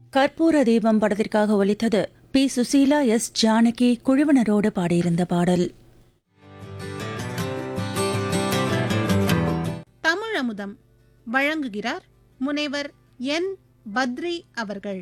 கற்பூர தீபம் படத்திற்காக ஒலித்தது பி சுசீலா எஸ் ஜானகி குழுவினரோடு பாடியிருந்த பாடல் தமிழ் அமுதம் வழங்குகிறார் முனைவர் என் பத்ரி அவர்கள்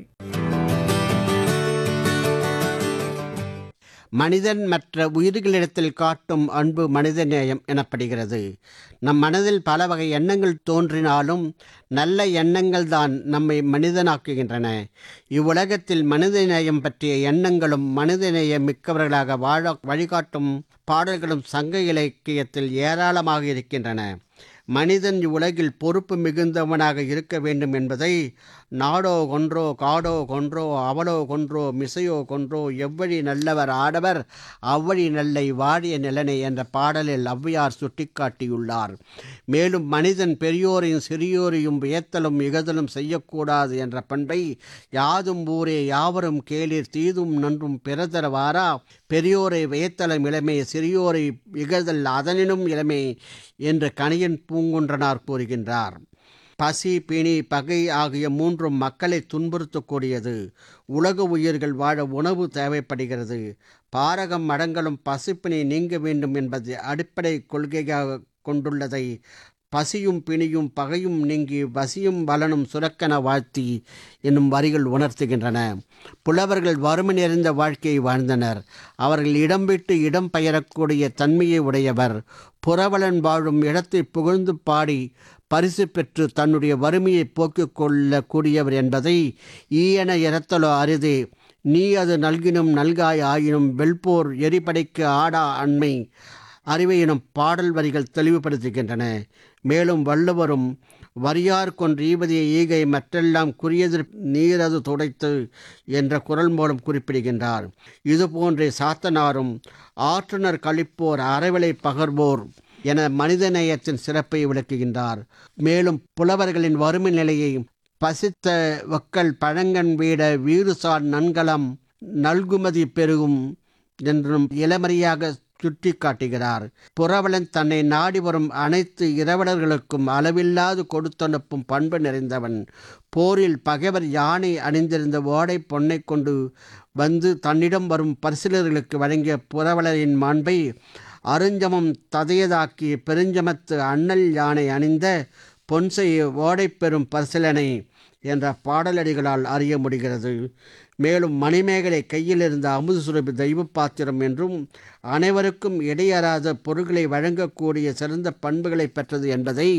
மனிதன் மற்ற உயிர்களிடத்தில் காட்டும் அன்பு மனிதநேயம் எனப்படுகிறது நம் மனதில் பல வகை எண்ணங்கள் தோன்றினாலும் நல்ல எண்ணங்கள் தான் நம்மை மனிதனாக்குகின்றன இவ்வுலகத்தில் மனிதநேயம் பற்றிய எண்ணங்களும் மனிதநேயம் மிக்கவர்களாக வாழ வழிகாட்டும் பாடல்களும் சங்க இலக்கியத்தில் ஏராளமாக இருக்கின்றன மனிதன் இவ்வுலகில் பொறுப்பு மிகுந்தவனாக இருக்க வேண்டும் என்பதை நாடோ கொன்றோ காடோ கொன்றோ அவளோ கொன்றோ மிசையோ கொன்றோ எவ்வழி நல்லவர் ஆடவர் அவ்வழி நல்லை வாடிய நிலனை என்ற பாடலில் ஔவையார் சுட்டிக்காட்டியுள்ளார் மேலும் மனிதன் பெரியோரையும் சிறியோரையும் வியத்தலும் இகதலும் செய்யக்கூடாது என்ற பண்பை யாதும் ஊரே யாவரும் கேளிர் தீதும் நன்றும் பிறதரவாரா பெரியோரை வியத்தலம் இளமே சிறியோரை இகழ்தல் அதனினும் இளமே என்று கணியன் பூங்குன்றனார் கூறுகின்றார் பசி பிணி பகை ஆகிய மூன்றும் மக்களை துன்புறுத்தக்கூடியது உலக உயிர்கள் வாழ உணவு தேவைப்படுகிறது பாரகம் மடங்களும் பசிப்பினை நீங்க வேண்டும் என்பது அடிப்படை கொள்கையாக கொண்டுள்ளதை பசியும் பிணியும் பகையும் நீங்கி வசியும் பலனும் சுரக்கன வாழ்த்தி என்னும் வரிகள் உணர்த்துகின்றன புலவர்கள் வறுமை நிறைந்த வாழ்க்கையை வாழ்ந்தனர் அவர்கள் இடம் விட்டு இடம் பெயரக்கூடிய தன்மையை உடையவர் புறவலன் வாழும் இடத்தை புகழ்ந்து பாடி பரிசு பெற்று தன்னுடைய வறுமையை போக்கிக் கொள்ளக்கூடியவர் என்பதை ஈயன இறத்தலோ அரிதே நீ அது நல்கினும் நல்காய் ஆயினும் வெல்போர் எரிபடைக்கு ஆடா அண்மை அறிவை எனும் பாடல் வரிகள் தெளிவுபடுத்துகின்றன மேலும் வள்ளுவரும் வரியார் கொன்று ஈவதிய ஈகை மற்றெல்லாம் குறியதிர் நீரது துடைத்து என்ற குரல் மூலம் குறிப்பிடுகின்றார் இதுபோன்றே சாத்தனாரும் ஆற்றுனர் கழிப்போர் அறவிலை பகர்வோர் என மனிதநேயத்தின் சிறப்பை விளக்குகின்றார் மேலும் புலவர்களின் வறுமை நிலையை பசித்த வக்கல் பழங்கன் வீட வீடுசார் நன்கலம் நல்குமதி பெருகும் என்றும் இளமறியாக சுட்டி காட்டுகிறார் புறவலன் தன்னை நாடி வரும் அனைத்து இரவலர்களுக்கும் அளவில்லாது கொடுத்தனுப்பும் பண்பு நிறைந்தவன் போரில் பகைவர் யானை அணிந்திருந்த ஓடை பொன்னை கொண்டு வந்து தன்னிடம் வரும் பரிசிலர்களுக்கு வழங்கிய புறவலரின் மாண்பை அருஞ்சமம் ததையதாக்கி பெருஞ்சமத்து அண்ணல் யானை அணிந்த பொன்சை ஓடைப்பெறும் பரிசிலனை என்ற பாடலடிகளால் அறிய முடிகிறது மேலும் மணிமேகலை கையில் இருந்த அமுது சுரபி தெய்வ பாத்திரம் என்றும் அனைவருக்கும் இடையறாத பொருட்களை வழங்கக்கூடிய சிறந்த பண்புகளை பெற்றது என்பதை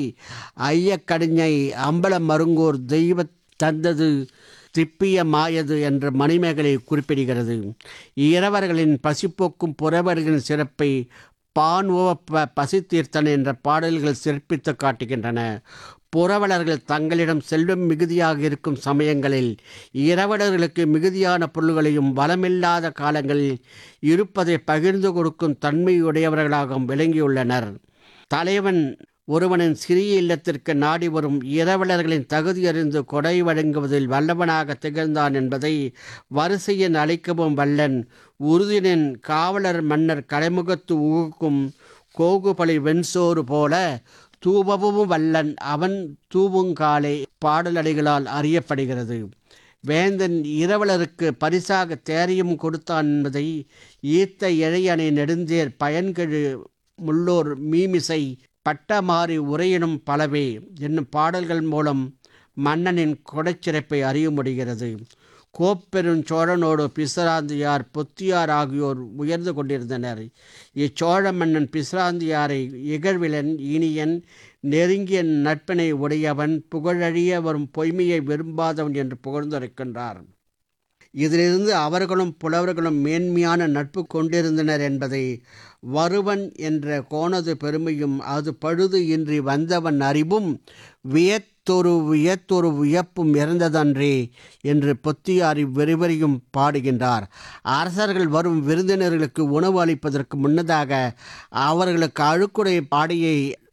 ஐயக்கடிஞை அம்பலம் மருங்கோர் தெய்வ தந்தது திப்பிய மாயது என்ற மணிமேகலை குறிப்பிடுகிறது இரவர்களின் பசிப்போக்கும் புறவர்களின் சிறப்பை பான் ஓவப்ப பசி தீர்த்தன் என்ற பாடல்கள் சிறப்பித்து காட்டுகின்றன புறவலர்கள் தங்களிடம் செல்வம் மிகுதியாக இருக்கும் சமயங்களில் இரவலர்களுக்கு மிகுதியான பொருள்களையும் வளமில்லாத காலங்களில் இருப்பதை பகிர்ந்து கொடுக்கும் தன்மையுடையவர்களாகவும் விளங்கியுள்ளனர் தலைவன் ஒருவனின் சிறிய இல்லத்திற்கு நாடி வரும் இரவலர்களின் தகுதியறிந்து கொடை வழங்குவதில் வல்லவனாக திகழ்ந்தான் என்பதை வரிசையின் அழைக்கவும் வல்லன் உறுதினின் காவலர் மன்னர் கலைமுகத்து ஊக்கும் கோகுபலி வெண்சோறு போல தூபவும் வல்லன் அவன் தூவுங்காலை பாடலடிகளால் அறியப்படுகிறது வேந்தன் இரவலருக்கு பரிசாக தேரையும் கொடுத்தான் என்பதை ஈர்த்த இழையணை நெடுந்தேர் பயன்கெழு முள்ளோர் மீமிசை பட்டமாறி உரையினும் பலவே என்னும் பாடல்கள் மூலம் மன்னனின் கொடைச்சிறப்பை அறிய முடிகிறது கோப்பெரும் சோழனோடு பிசிராந்தியார் பொத்தியார் ஆகியோர் உயர்ந்து கொண்டிருந்தனர் இச்சோழ மன்னன் பிசிராந்தியாரை இகழ்விலன் இனியன் நெருங்கிய நட்பினை உடையவன் புகழழிய வரும் பொய்மையை விரும்பாதவன் என்று புகழ்ந்துரைக்கின்றார் இதிலிருந்து அவர்களும் புலவர்களும் மேன்மையான நட்பு கொண்டிருந்தனர் என்பதை வருவன் என்ற கோணது பெருமையும் அது பழுது இன்றி வந்தவன் அறிவும் வியத்தொரு வியத்தொரு வியப்பும் இறந்ததன்றே என்று பொத்தியாரி விரிவரியும் பாடுகின்றார் அரசர்கள் வரும் விருந்தினர்களுக்கு உணவு அளிப்பதற்கு முன்னதாக அவர்களுக்கு அழுக்குடை பாடியை